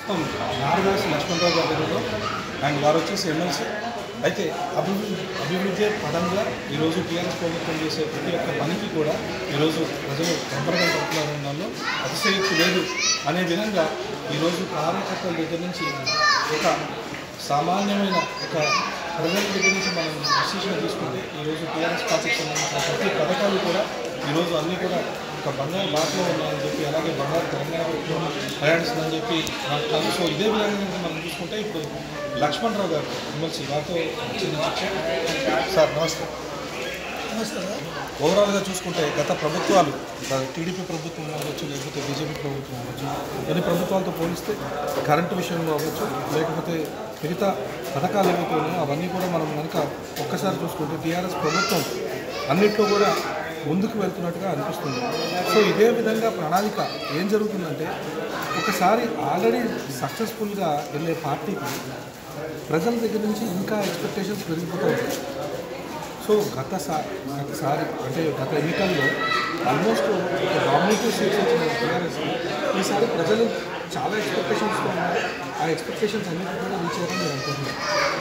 మొత్తం నారదాసి లక్ష్మణరావు గారి దగ్గరలో అండ్ వారు వచ్చేసి ఎమ్మెల్సీ అయితే అభివృద్ధి అభివృద్ధి పదంగా ఈరోజు టీఆర్ఎస్ ప్రభుత్వం చేసే ప్రతి ఒక్క పనికి కూడా ఈరోజు ప్రజలు సంబరంగా పడుతున్నారనడంలో అతిశయక్తి లేదు అనే విధంగా ఈరోజు కార్యకర్తల దగ్గర నుంచి ఒక సామాన్యమైన ఒక ప్రజల దగ్గర నుంచి మనం డిసిషన్ తీసుకుంటే ఈరోజు టీఆర్ఎస్ పార్టీకి సంబంధించిన ప్రతి పథకాలు కూడా ఈరోజు అన్నీ కూడా ఒక బంగారు బాటలో ఉన్నాయని చెప్పి అలాగే బంగారు తెలంగాణ ప్రభుత్వం ప్రయాణిస్తుందని చెప్పి నాకు తెలుసు సో ఇదే విధంగా కనుక మనం చూసుకుంటే ఇప్పుడు లక్ష్మణరావు గారు ఎమ్మెల్సీ వారితో చిన్న చర్చ సార్ నమస్తే ఓవరాల్గా చూసుకుంటే గత ప్రభుత్వాలు టీడీపీ ప్రభుత్వం అవ్వచ్చు లేకపోతే బీజేపీ ప్రభుత్వం అవ్వచ్చు కొన్ని ప్రభుత్వాలతో పోలిస్తే కరెంటు విషయంలో అవ్వచ్చు లేకపోతే మిగతా పథకాలు ఏవైతే ఉన్నాయో అవన్నీ కూడా మనం కనుక ఒక్కసారి చూసుకుంటే టీఆర్ఎస్ ప్రభుత్వం అన్నిట్లో కూడా ముందుకు వెళ్తున్నట్టుగా అనిపిస్తుంది సో ఇదే విధంగా ప్రణాళిక ఏం జరుగుతుందంటే ఒకసారి ఆల్రెడీ సక్సెస్ఫుల్గా వెళ్ళే పార్టీకి ప్రజల దగ్గర నుంచి ఇంకా ఎక్స్పెక్టేషన్స్ పెరిగిపోతూ ఉంటాయి సో గత సా గతసారి అంటే గత ఎన్నికల్లో ఆల్మోస్ట్ ఒక డామినేటివ్ సీట్స్ వచ్చిన టీఆర్ఎస్ ఈసారి ప్రజలు చాలా ఎక్స్పెక్టేషన్స్తో ఉన్నారు ఆ ఎక్స్పెక్టేషన్స్ అన్నిటి కూడా రీచ్ అయ్యారని నేను అనుకుంటున్నాను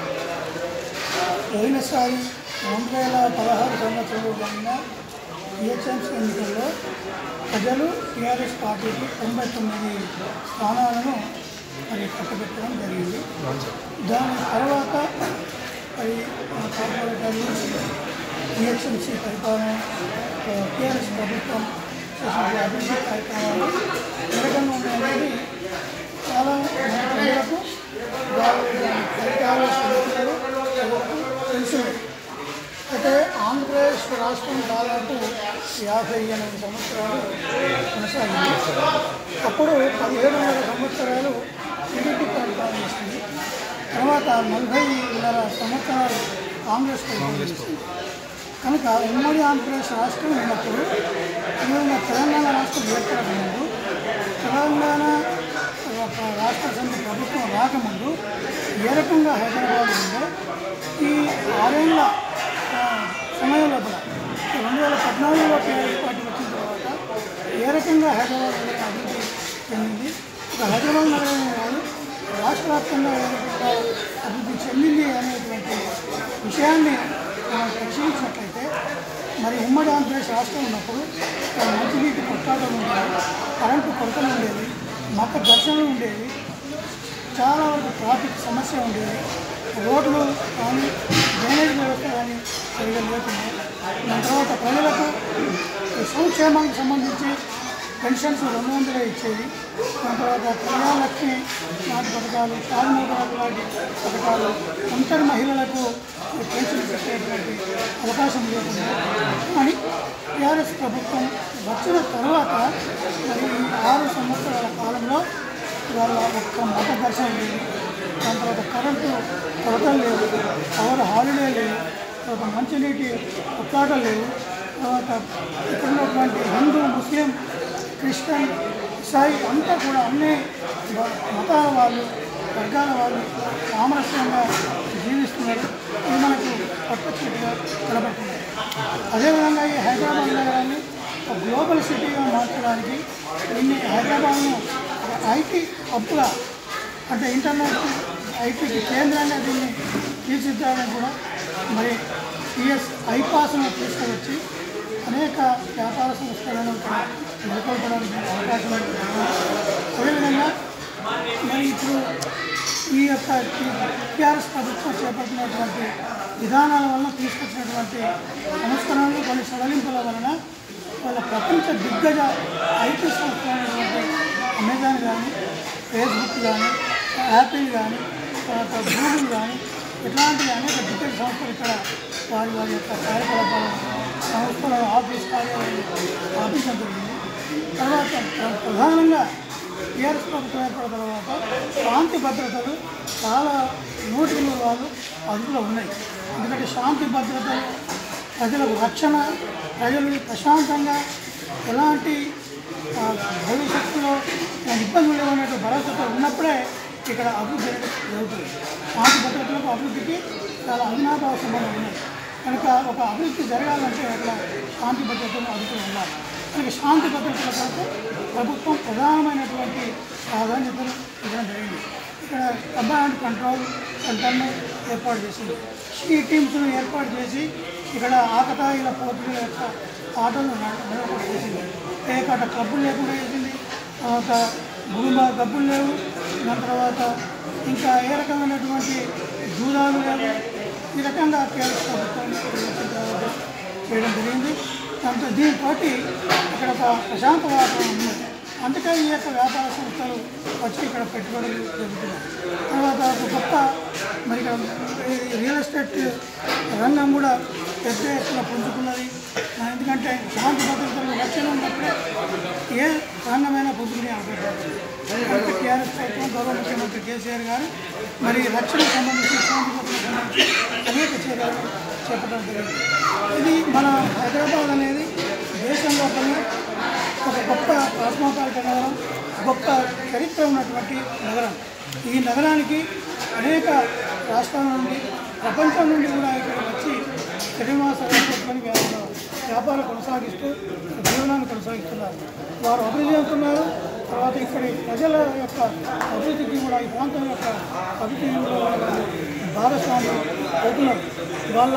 పోయినసారి రెండు వేల పదహారు సంవత్సరంలో జరిగిన జిహెచ్ఎంసీ ఎన్నికల్లో ప్రజలు టీఆర్ఎస్ పార్టీకి తొంభై తొమ్మిది స్థానాలను మరి కట్టబెట్టడం జరిగింది దాని తర్వాత మరి ఆ కార్పొరేటర్లు జిహెచ్ఎంసీ పరిపాలన ఆ, టీఆర్ఎస్ ప్రభుత్వం చేసిన అభివృద్ధి కార్యక్రమాలు జరగడం అనేది చాలా మన ప్రజలకు వాళ్ళు దాని ఫలితాలు పొందుతున్నారు ప్రజలకు తెలిసింది అయితే ఆంధ్రప్రదేశ్ రాష్ట్రం దాదాపు యాభై ఎనిమిది సంవత్సరాలు కొనసాగింది అప్పుడు పదిహేడు వందల సంవత్సరాలు టీడీపీ పరిపాలన చేసింది తర్వాత నలభైన్నర సంవత్సరాలు కాంగ్రెస్ పరిపాలన చేసింది కనుక ఉమ్మడి ఆంధ్రప్రదేశ్ రాష్ట్రం ఉన్నప్పుడు ఈరోజు తెలంగాణ రాష్ట్రం ఏర్పడక ముందు తెలంగాణ ఒక రాష్ట్ర సమితి ప్రభుత్వం రాకముందు ఏ రకంగా హైదరాబాద్ ఉందో ఈ ఆరేళ్ల ఆ, సమయం లోపల రెండు వేల పద్నాలుగులో టీఆర్ఎస్ పార్టీ వచ్చిన తర్వాత ఏ రకంగా హైదరాబాద్ నగరం అభివృద్ధి చెందింది ఒక హైదరాబాద్ నగరం కాదు రాష్ట్ర వ్యాప్తంగా ఏ రకంగా అభివృద్ధి చెందింది అనేటువంటి విషయాన్ని మనం పరిశీలించినట్లయితే మరి ఉమ్మడి ఆంధ్రప్రదేశ్ రాష్ట్రం ఉన్నప్పుడు ఇక్కడ మంచినీటి కొట్టాటలు ఉండేవి కరెంటు కొరతలు ఉండేవి మత ఘర్షణలు ఉండేవి చాలా వరకు ట్రాఫిక్ సమస్య ఉండేది రోడ్లు కానీ డ్రైనేజ్ వ్యవస్థ కానీ సరిగా లేకుండా దాని తర్వాత ప్రజలకు ఈ సంక్షేమానికి సంబంధించి పెన్షన్స్ రెండు వందలే ఇచ్చేది దాని తర్వాత ప్రజాలక్ష్మి లాంటి పథకాలు షాల్మోదరాలు లాంటి పథకాలు ఒంటరి మహిళలకు పెన్షన్ పెట్టేటువంటి అవకాశం లేకుండా కానీ టీఆర్ఎస్ ప్రభుత్వం వచ్చిన తర్వాత మరి ఈ ఆరు సంవత్సరాల కాలంలో వాళ్ళ ఒక్క మత ఘర్షణ లేదు దాని తర్వాత కరెంటు కొరతలు లేవు పవర్ హాలిడే లేవు తర్వాత మంచినీటి కొట్లాటలు లేవు తర్వాత ఇక్కడ ఉన్నటువంటి హిందూ ముస్లిం క్రిస్టియన్ ఇసాయి అంతా కూడా అన్ని మ- మతాల వాళ్ళు వర్గాల వాళ్ళు సామరస్యంగా జీవిస్తున్నారు ఇది మనకు ప్రత్యక్షంగా కనబడుతుంది అదేవిధంగా ఈ హైదరాబాద్ నగరాన్ని ఒక గ్లోబల్ సిటీగా మార్చడానికి దీన్ని హైదరాబాద్ను ఒక ఐటీ హబ్గా అంటే ఇంటర్నెట్ ఐటీకి కేంద్రంగా దీన్ని తీర్చిదిద్దడానికి కూడా మరి టీఎస్ ఐపాస్ను తీసుకువచ్చి అనేక వ్యాపార సంస్థలను ఇక్కడ నెలకొల్పడానికి అవకాశం ఉంది. అదేవిధంగా మరి ఇప్పుడు ఈ యొక్క టీఆర్ఎస్ ప్రభుత్వం చేపట్టినటువంటి విధానాల వలన తీసుకొచ్చినటువంటి సంస్కరణలు కొన్ని సడలింపుల వలన వాళ్ళ ప్రపంచ దిగ్గజ ఐటీ సంస్థలైనటువంటి అమెజాన్ కానీ ఫేస్బుక్ కానీ యాపిల్ కానీ తర్వాత గూగుల్ కానీ ఇట్లాంటి అనేక దిగ్గజ సంస్థలు ఇక్కడ వారి వారి యొక్క కార్యకలాపాలు సంస్థల ఆఫీస్ కార్యాలయాలు ఆఫీసం జరిగింది తర్వాత ప్ర- ప్రధానంగా టీఆర్ఎస్ ప్రభుత్వం ఏర్పడిన తర్వాత శాంతి భద్రతలు చాలా నూటికి నూరు వాళ్ళు అదుపులో ఉన్నాయి ఎందుకంటే శాంతి భద్రతలు ప్రజలకు రక్షణ ప్రజలు ప్రశాంతంగా ఎలాంటి ఆ, భవిష్యత్తులో ఇబ్బందులు లేవనేటువంటి భరోసాతో ఉన్నప్పుడే ఇక్కడ అభివృద్ధి అనేది జరుగుతుంది శాంతి భద్రతలకు అభివృద్ధికి చాలా అవినాభావ సంబంధం ఉన్నాయి కనుక ఒక అభివృద్ధి జరగాలంటే అక్కడ శాంతి భద్రతలు అదుపులో ఉండాలి కనుక శాంతి భద్రతల కొరకు ప్రభుత్వం ప్రధానమైనటువంటి ప్రాధాన్యతను ఇవ్వడం జరిగింది కమాండ్ కంట్రోల్ సెంటర్ను ఏర్పాటు చేసింది ఈ టీమ్స్ను ఏర్పాటు చేసి ఇక్కడ ఆకతాయిల పోటీల యొక్క ఆటలు నడవకుండా చేసింది ఏకట క్లబ్బులు లేకుండా చేసింది తర్వాత గురుమ డబ్బులు లేవు దాని తర్వాత ఇంకా ఏ రకమైనటువంటి జూదాలు లేవు ఈ రకంగా కేరళ ప్రభుత్వం వచ్చిన తర్వాత చేయడం జరిగింది దాంతో దీంతో ఇక్కడ ఒక ప్రశాంత వాతావరణం ఉంది అందుకే ఈ యొక్క వ్యాపార సంస్థలు వచ్చి ఇక్కడ పెట్టుబడులు జరుగుతున్నాయి తర్వాత ఒక గొప్ప మరి ఇక్కడ ఈ రియల్ ఎస్టేట్ రంగం కూడా పెద్ద ఎత్తున పుంజుకున్నది ఆ, ఎందుకంటే శాంతి భద్రతలు రక్షణ ఉన్నప్పుడే ఏ రంగమైనా పుంజుకునే అవకాశం ఉంది. అందుకే టీఆర్ఎస్ ప్రభుత్వం గౌరవ ముఖ్యమంత్రి కేసీఆర్ గారు మరి రక్షణకు సంబంధించి శాంతి భద్రతలకు సంబంధించి అనేక చర్యలు చేపట్టడం జరిగింది ఇది మన హైదరాబాద్ అనేది దేశం లోపలనే ఒక గొప్ప కాస్మోపాలిట నగరం గొప్ప చరిత్ర ఉన్నటువంటి నగరం ఈ నగరానికి అనేక రాష్ట్రాల నుండి ప్రపంచం నుండి కూడా ఇక్కడ వచ్చి శ్రీనివాస పెట్టుకొని వ్యాపారం వ్యాపారం కొనసాగిస్తూ జీవనాన్ని కొనసాగిస్తున్నారు వారు అభివృద్ధి చెందుతున్నారు తర్వాత ఇక్కడి ప్రజల యొక్క అభివృద్ధికి కూడా ఈ ప్రాంతం యొక్క అభివృద్ధికి కూడా వాళ్ళు భాగస్వామ్యం అవుతున్నారు వాళ్ళ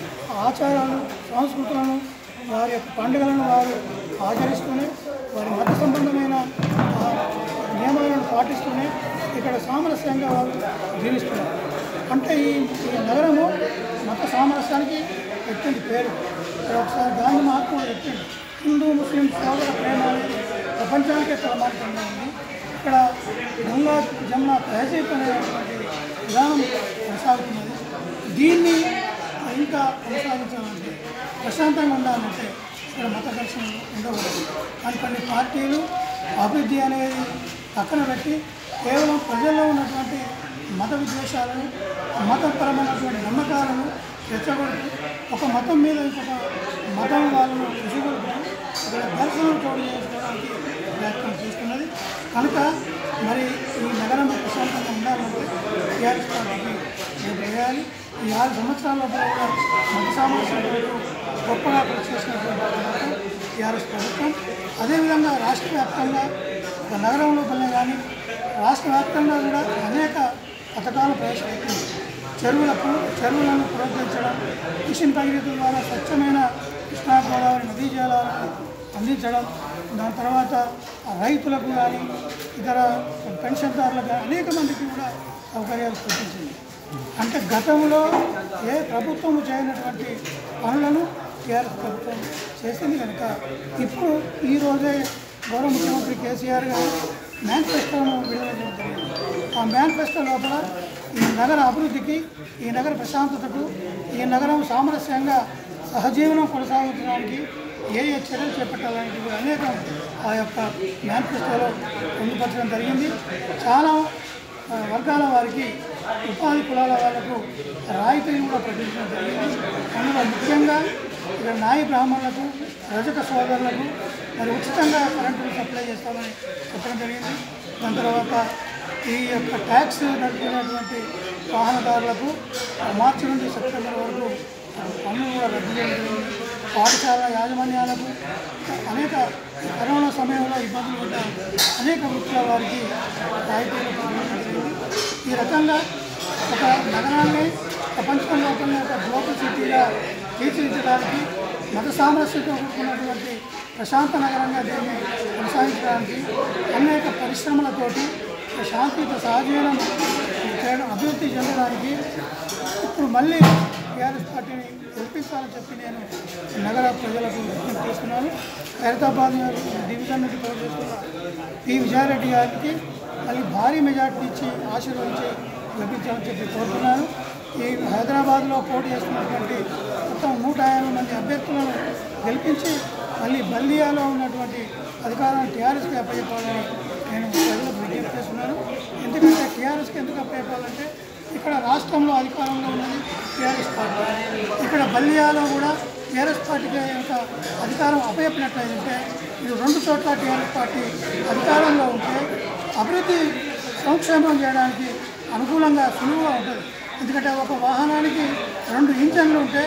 ఆచారాలు సంస్కృతులను వారి యొక్క పండుగలను వారు ఆచరిస్తూనే వారి మత సంబంధమైన ఆ, నియమాలను పాటిస్తూనే ఇక్కడ సామరస్యంగా వారు జీవిస్తున్నారు అంటే ఈ ఈ నగరము మత సామరస్యానికి పెట్టింది పేరు ఇక్కడ ఒకసారి గాంధీ మహాత్ముడు చెప్పింది హిందూ ముస్లిం సోదర ప్రేమ అనేది ప్రపంచానికే తలమార్గంగా ఉంది ఇక్కడ గంగా జమున తహజీబ్ అనేటువంటి విధానం కొనసాగుతున్నది దీన్ని ఇంకా కొనసాగించాలంటే ప్రశాంతంగా ఉండాలంటే ఇక్కడ మత ఘర్షణ ఉండకూడదు కానీ కొన్ని పార్టీలు అభివృద్ధి అనేది పక్కన పెట్టి కేవలం ప్రజల్లో ఉన్నటువంటి మత విద్వేషాలను మతపరమైనటువంటి నమ్మకాలను రెచ్చగొడుతూ ఒక మతం మీద ఇంకొక మతం వాళ్ళను విసుగొడుతూ ఇక్కడ ఘర్షణలు చోటు చేసుకోవడానికి ప్రయత్నం చేస్తున్నది కనుక మరి ఈ నగరం ప్రశాంతంగా ఉండాలంటే టీఆర్ఎస్ పార్టీకి రేపు వేయాలి ఈ ఆరు సంవత్సరాల కూడా మత సామరస్యాలకు గొప్పగా కృషి చేసినటువంటి ప్రభుత్వం టీఆర్ఎస్ ప్రభుత్వం అదేవిధంగా రాష్ట్ర వ్యాప్తంగా ఒక నగరం లోపలనే కానీ రాష్ట్ర వ్యాప్తంగా కూడా అనేక పథకాలు ప్రవేశపెట్టింది చెరువులకు చెరువులను పునరుద్ధరించడం మిషన్ భగీరథ ద్వారా స్వచ్ఛమైన కృష్ణా గోదావరి నదీ జలాలను అందించడం దాని తర్వాత రైతులకు కానీ ఇతర పెన్షన్దారులకు కానీ అనేక మందికి కూడా సౌకర్యాలు కల్పించింది అంటే గతంలో ఏ ప్రభుత్వం చేయనటువంటి పనులను టీఆర్ఎస్ ప్రభుత్వం చేసింది కనుక ఇప్పుడు ఈ రోజే గౌరవ ముఖ్యమంత్రి కేసీఆర్ గారు మేనిఫెస్టోను విడుదల చేయడం జరిగింది ఆ మేనిఫెస్టో లోపల ఈ నగర అభివృద్ధికి ఈ నగర ప్రశాంతతకు ఈ నగరం సామరస్యంగా సహజీవనం కొనసాగించడానికి ఏ ఏ చర్యలు చేపట్టాలనేది కూడా అనేకం ఆ యొక్క మేనిఫెస్టోలో పొందుపరచడం జరిగింది చాలా ఆ, వర్గాల వారికి ఉపాధి కులాల వాళ్ళకు రాయితీని కూడా ప్రకటించడం జరిగింది అందులో ముఖ్యంగా ఇక్కడ నాయి బ్రాహ్మణులకు రజక సోదరులకు మరి ఉచితంగా కరెంటును సప్లై చేస్తామని చెప్పడం జరిగింది దాని తర్వాత ఈ యొక్క ట్యాక్స్ నడుపుకునేటువంటి వాహనదారులకు మార్చి నుండి సెప్టెంబర్ వరకు పన్నులు కూడా రద్దు చేయడం జరిగింది పాఠశాల యాజమాన్యాలకు అనేక కరోనా సమయంలో ఇబ్బందులు ఉన్న అనేక వృత్తుల వారికి రాయితీలు ప్రకటించడం జరిగింది ఈ రకంగా ఒక నగరాన్ని ప్రపంచంలో ఒక గ్లోబల్ సిటీగా తీర్చిదిద్దడానికి మత సామరస్యంతో కూడుకున్నటువంటి ప్రశాంత నగరంగా దీన్ని కొనసాగించడానికి అనేక పరిశ్రమలతోటి శాంతియుత సహజీవనం చేయడం అభివృద్ధి చెందడానికి ఇప్పుడు మళ్ళీ టీఆర్ఎస్ పార్టీని గెలిపించాలని చెప్పి నేను నగర ప్రజలకు విజ్ఞప్తి చేస్తున్నాను ఖైరతాబాద్ డివిజన్ నుంచి పోటీ చేస్తున్న పి విజయారెడ్డి గారికి మళ్ళీ భారీ మెజార్టీ ఇచ్చి ఆశీర్వదించి గెలిపించాలని చెప్పి కోరుతున్నాను ఈ హైదరాబాద్లో పోటీ చేస్తున్నటువంటి మొత్తం నూట యాభై మంది అభ్యర్థులను గెలిపించి మళ్ళీ బల్దియాలో ఉన్నటువంటి అధికారాన్ని టీఆర్ఎస్కి అప్పచెప్పాలని నేను ప్రజలకు విజ్ఞప్తి చేస్తున్నాను ఎందుకంటే టీఆర్ఎస్కి ఎందుకు అప్పచెప్పాలంటే ఇక్కడ రాష్ట్రంలో అధికారంలో ఉన్నది టీఆర్ఎస్ పార్టీ ఇక్కడ బల్దియాలో కూడా టీఆర్ఎస్ పార్టీకి యొక్క అధికారం అప్పచెప్పినట్లయితే ఇది రెండు చోట్ల టీఆర్ఎస్ పార్టీ అధికారంలో ఉంటే అభివృద్ధి సంక్షేమం చేయడానికి అనుకూలంగా సులువుగా ఉంటుంది ఎందుకంటే ఒక వాహనానికి రెండు ఇంజన్లు ఉంటే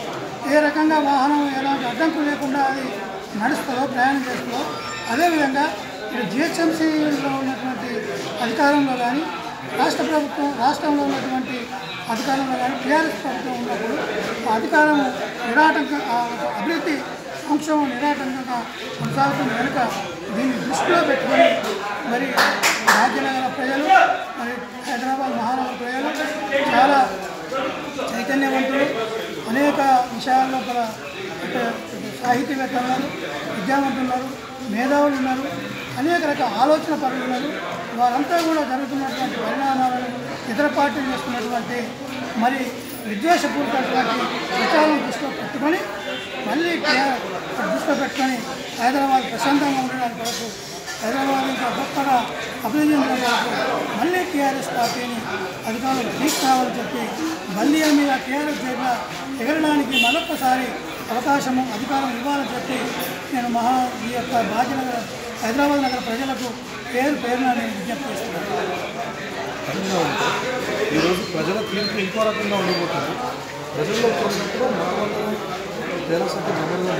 ఏ రకంగా వాహనం ఎలాంటి అడ్డంకులు లేకుండా అది నడుస్తుందో ప్రయాణం చేస్తుందో అదేవిధంగా ఇక్కడ జిహెచ్ఎంసీలో ఉన్నటువంటి అధికారంలో కానీ రాష్ట్ర ప్రభుత్వం రాష్ట్రంలో ఉన్నటువంటి అధికారంలో కానీ టీఆర్ఎస్ ప్రభుత్వం ఉన్నప్పుడు ఆ అధికారం నిరాటంక ఆ అభివృద్ధి సంక్షేమం నిరాటంకంగా కొనసాగుతున్న కనుక దీన్ని దృష్టిలో పెట్టుకొని మరి భాగ్యనగర ప్రజలు మరి హైదరాబాద్ మహానగర ప్రజలు చాలా చైతన్యవంతులు అనేక విషయాల్లో గల అంటే సాహితీవేత్తలు ఉన్నారు విద్యావంతులు ఉన్నారు మేధావులు ఉన్నారు అనేక రకాల ఆలోచన పరులు ఉన్నారు వారంతా కూడా జరుగుతున్నటువంటి పరిణామాలను ఇతర పార్టీలు చేస్తున్నటువంటి మరి విద్వేషపూరితమైనటువంటి విచారాలను దృష్టిలో పెట్టుకొని మళ్ళీ కే- దృష్టిలో పెట్టుకొని హైదరాబాద్ ప్రశాంతంగా ఉండడానికి కొరకు హైదరాబాద్ ఇంకా గొప్పగా అభివృద్ధి చెందడం కొరకు మళ్ళీ టీఆర్ఎస్ పార్టీని అధికారులు తీసుకురావాలని చెప్పి బల్లియ మీద టీఆర్ఎస్ జెండా ఎగరడానికి మరొకసారి అవకాశము అధికారం ఇవ్వాలని చెప్పి నేను మహా ఈ యొక్క భాగ్యనగర హైదరాబాద్ నగర ప్రజలకు పేరు పేరున నేను విజ్ఞప్తి చేస్తున్నాను రకంగా ఉంటే ఈరోజు ప్రజల తీర్పు ఇంకో రకంగా ఉండబోతుంది ప్రజల్లో చూసినప్పుడు మనమందరం తేరసంటే జగన్గా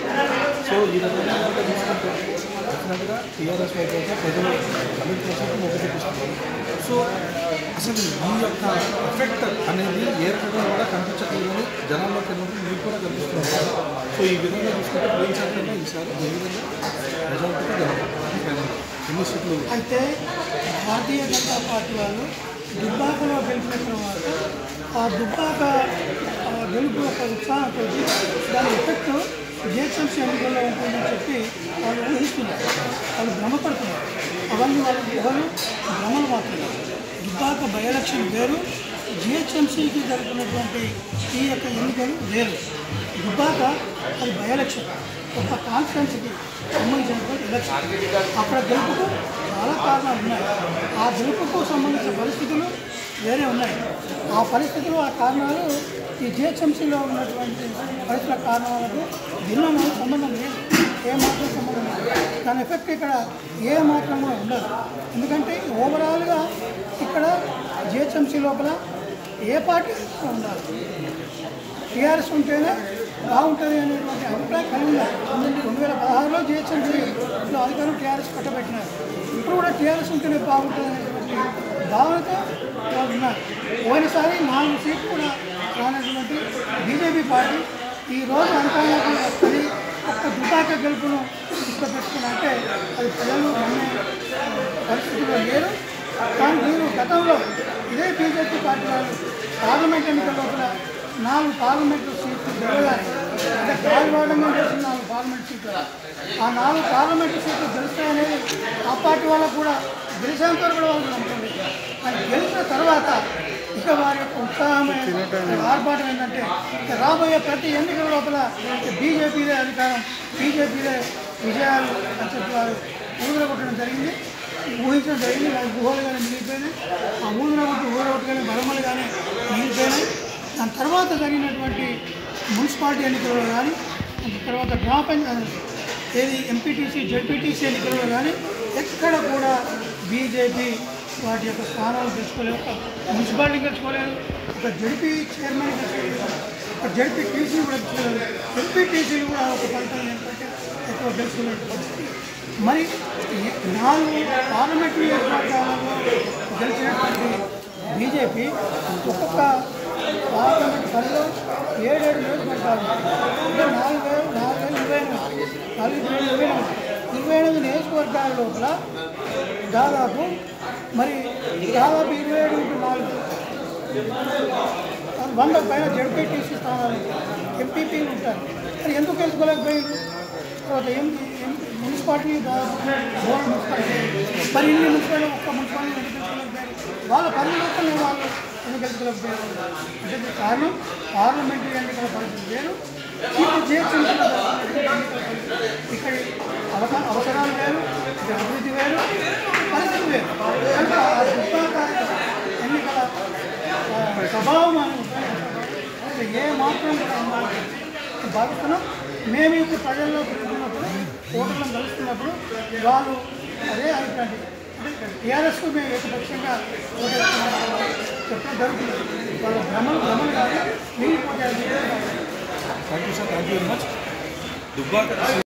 సో ఈ రకంగా కనుక తీసుకుంటే డెఫినెట్గా టీఆర్ఎస్ వైపు అయితే ప్రజలు హండ్రెడ్ పర్సెంట్ మొగ్గు చూపిస్తున్నారు సో అసలు ఈ యొక్క ఎఫెక్ట్ అనేది ఏ రకంగా కూడా కనిపించట్లేదని జనాల్లోకి వెళ్ళినప్పుడు మీకు కూడా కనిపిస్తున్నారు సో ఈ విధంగా చూసుకుంటే పోయినసారి ఈసారి ఏ విధంగా మెజారిటీగా గెలవాలి ఎన్ని సీట్లు అయితే భారతీయ జనతా పార్టీ వాళ్ళు దుబ్బాకలో గెలిచిన తర్వాత ఆ దుబ్బాక ఆ, గెలుపు యొక్క ఉత్సాహంతో దాని ఎఫెక్ట్ జిహెచ్ఎంసీ ఎన్నికల్లో ఉంటుందని చెప్పి వాళ్ళు ఊహిస్తున్నారు వాళ్ళు భ్రమపడుతున్నారు అవన్నీ వాళ్ళ ఊహలు భ్రమలు మాత్రమే దుబ్బాక బై ఎలక్షన్ వేరు జిహెచ్ఎంసీకి జరుగుతున్నటువంటి ఈ యొక్క ఎన్నికలు వేరు దుబ్బాక అది బై ఎలక్షన్ ఒక కాన్స్టిట్యున్సీకి సంబంధించినటువంటి ఎలక్షన్ అక్కడ గెలుపుకు చాలా కారణాలు ఉన్నాయి ఆ గెలుపుకు సంబంధించిన పరిస్థితులు వేరే ఉన్నాయి ఆ పరిస్థితులు ఆ కారణాలు ఈ జిహెచ్ఎంసీలో ఉన్నటువంటి పరిస్థితుల కారణాలకు భిన్నమైన సంబంధం లేదు ఏ మాత్రం సంబంధం లేదు దాని ఎఫెక్ట్ ఇక్కడ ఏ మాత్రం కూడా ఉండదు ఎందుకంటే ఓవరాల్గా ఇక్కడ జిహెచ్ఎంసీ లోపల ఏ పార్టీ అయినా ఉండాలి టీఆర్ఎస్ ఉంటేనే బాగుంటుంది అనేటువంటి అభిప్రాయం కలిగి ఉన్నారు రెండు వేల పదహారులో జిహెచ్ఎంసీలో అధికారం టీఆర్ఎస్ కట్టబెట్టినారు ఇప్పుడు కూడా టీఆర్ఎస్ ఉంటేనే బాగుంటుంది అనేటువంటి భావనతో వాళ్ళు ఉన్నారు పోయినసారి నాలుగు సీట్లు కూడా రానటువంటి బీజేపీ పార్టీ ఈ రోజు అంతరాలకు వస్తుంది ఒక్క దుబాక గెలుపును ఇష్టపెట్టుకున్నంటే అది ప్రజలు నమ్మే పరిస్థితిలో లేరు కానీ నేను గతంలో ఇదే బీజేపీ పార్టీ వాళ్ళు పార్లమెంట్ ఎన్నికల లోపల నాలుగు పార్లమెంటు సీట్లు గెలవాలి అంటే గాలివాడంగా చేసిన నాలుగు పార్లమెంట్ సీట్లు ఆ నాలుగు పార్లమెంటు సీట్లు గెలుస్తాయనేది ఆ పార్టీ వాళ్ళకు కూడా గెలిచేంత వరకు కూడా వాళ్ళు నమ్మకం లేదు. కానీ గెలిచిన తర్వాత ఇక వారి యొక్క ఉత్సాహమైన ఆర్భాటం ఏంటంటే ఇక రాబోయే ప్రతి ఎన్నికల లోపల బీజేపీదే అధికారం బీజేపీదే విజయాలు అని చెప్పి వారు ఊదరగొట్టడం జరిగింది ఊహించడం జరిగింది వారి గుహలు కానీ మిగిలిపోయినాయి ఆ ఊదరగొట్టు ఊదరగొట్టు కానీ బలమలు కానీ మిగిలిపోయినాయి దాని తర్వాత జరిగినటువంటి మున్సిపాలిటీ ఎన్నికల్లో కానీ దాని తర్వాత గ్రామ పంచాయతీ ఏది ఎంపీటీసీ జడ్పీటీసీ ఎన్నికల్లో కానీ ఎక్కడ కూడా బీజేపీ వాటి యొక్క స్థానాలు తెచ్చుకోలేదు ఒక మున్సిపాలిటీ గెలుచుకోలేదు ఒక జడ్పీ చైర్మన్ గెలుచుకోలేదు ఒక జడ్పీ టీసీ కూడా గెలుచుకోలేదు ఎంపీటీసీలు కూడా ఒక ఫలితం ఏంటంటే ఎక్కువ గెలుచుకునే పరిస్థితి మరి ఈ నాలుగు పార్లమెంట్ నియోజకవర్గాలలో గెలిచినటువంటి బీజేపీ ఒక్కొక్క పార్లమెంట్ పరిధిలో ఏడేడు నియోజకవర్గాలు అంటే నాలుగు వేలు నాలుగు వేలు ఇరవై ఎనిమిది నాలుగు వేలు ఇరవై ఎనిమిది ఇరవై ఎనిమిది నియోజకవర్గాల లోపల దాదాపు మరి దాదాపు ఇరవై ఏడు ఇంటూ నాలుగు వంద పైన జడ్పీటీసీ స్థానాలు ఎంపీపీలు ఉంటారు మరి ఎందుకు తెలుసుకోలేకపోయారు తర్వాత ఏం ఏం మున్సిపాలిటీ దాదాపు మూడు మున్సిపాలిటీ మరి ఇన్ని మున్సిపాలిటీ ఒక్క మున్సిపాలిటీ ఎందుకు తెలుసుకోలేకపోయారు వాళ్ళ పరిమితులు వాళ్ళు ఎందుకు తెలుసుకోలేకపోయారు అంటే దీనికి కారణం పార్లమెంటరీ ఎన్నికల పరిస్థితి వేరు ఇప్పుడు జిహెచ్ఎంసీ ఇక్కడ అవసర అవసరాలు వేరు ఇక్కడ అభివృద్ధి వేరు పరిస్థితి వేరు కనుక ఆ దుబ్బాక ఎన్నికల ఆ, స్వభావం అని అంటే ఏ మాత్రం కూడా ఉండాలి భావిస్తున్నాం మేము ఇప్పుడు ప్రజల్లో తిరుగుతున్నప్పుడు ఓటర్లను కలుస్తున్నప్పుడు వాళ్ళు అదే అభిప్రాయం అంటే టీఆర్ఎస్కు మేము ఏకపక్షంగా ఓటేస్తున్నాం చెప్పడం జరుగుతుంది వాళ్ళ భ్రమలు భ్రమలు కాదు మిగిలిపోతే thank you sir thank you very much Dubbaka